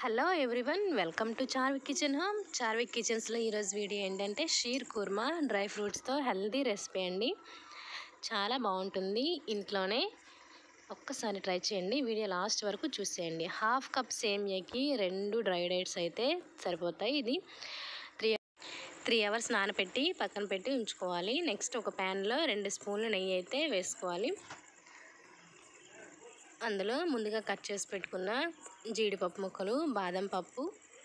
hello everyone welcome to Charvik kitchen home Charvik కిచెన్స్లో ఈరోజు video ఏంటంటే షీర్ కుర్మా డ్రై ఫ్రూట్స్తో హెల్దీ రెసిపీ అండి చాలా బాగుంటుంది ఇంట్లోనే ఒక్కసారి ట్రై చేయండి వీడియో లాస్ట్ వరకు చూసేయండి హాఫ్ కప్ సేమియాకి రెండు డ్రై డేట్స్ అయితే సరిపోతాయి ఇది త్రీ త్రీ అవర్స్ నానబెట్టి పక్కన పెట్టి ఉంచుకోవాలి నెక్స్ట్ ఒక ప్యాన్లో రెండు స్పూన్లు నెయ్యి అయితే వేసుకోవాలి అందులో ముందుగా కట్ చేసి పెట్టుకున్న జీడిపప్పు ముక్కలు బాదం పప్పు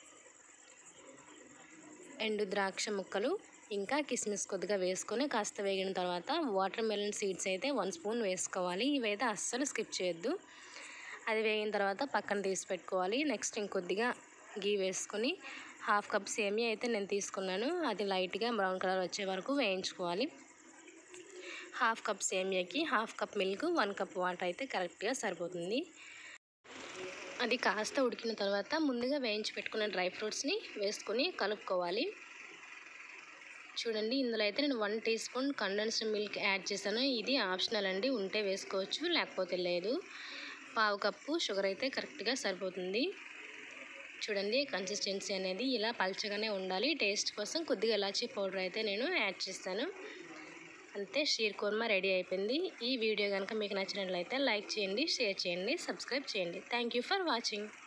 ఎండు ద్రాక్ష ముక్కలు ఇంకా కిస్మిస్ కొద్దిగా వేసుకొని కాస్త వేగిన తర్వాత వాటర్ మెలన్ సీడ్స్ అయితే వన్ స్పూన్ వేసుకోవాలి ఇవైతే అస్సలు స్కిప్ చేయొద్దు అది వేగిన తర్వాత పక్కన తీసి పెట్టుకోవాలి నెక్స్ట్ ఇంకొద్దిగా గీ వేసుకొని హాఫ్ కప్ సేమియా అయితే నేను తీసుకున్నాను అది లైట్గా బ్రౌన్ కలర్ వచ్చే వరకు వేయించుకోవాలి హాఫ్ కప్ సేమియాకి half cup milk one cup water అయితే కరెక్ట్గా సరిపోతుంది అది కాస్త ఉడికిన తర్వాత ముందుగా వేయించి పెట్టుకున్న డ్రై ఫ్రూట్స్ని వేసుకొని కలుపుకోవాలి చూడండి ఇందులో అయితే నేను one teaspoon condensed milk add చేశాను ఇది ఆప్షనల్ అండి ఉంటే వేసుకోవచ్చు లేకపోతే లేదు పావు కప్పు షుగర్ అయితే కరెక్ట్గా సరిపోతుంది చూడండి కన్సిస్టెన్సీ అనేది ఇలా పల్చగానే ఉండాలి టేస్ట్ కోసం కొద్దిగా ఇలాచీ పౌడర్ అయితే నేను యాడ్ చేస్తాను అంతే షీర్ కుర్మా రెడీ అయిపోయింది ఈ వీడియో కనుక మీకు నచ్చినట్లయితే లైక్ చేయండి షేర్ చేయండి సబ్స్క్రైబ్ చేయండి థ్యాంక్ యూ ఫర్ వాచింగ్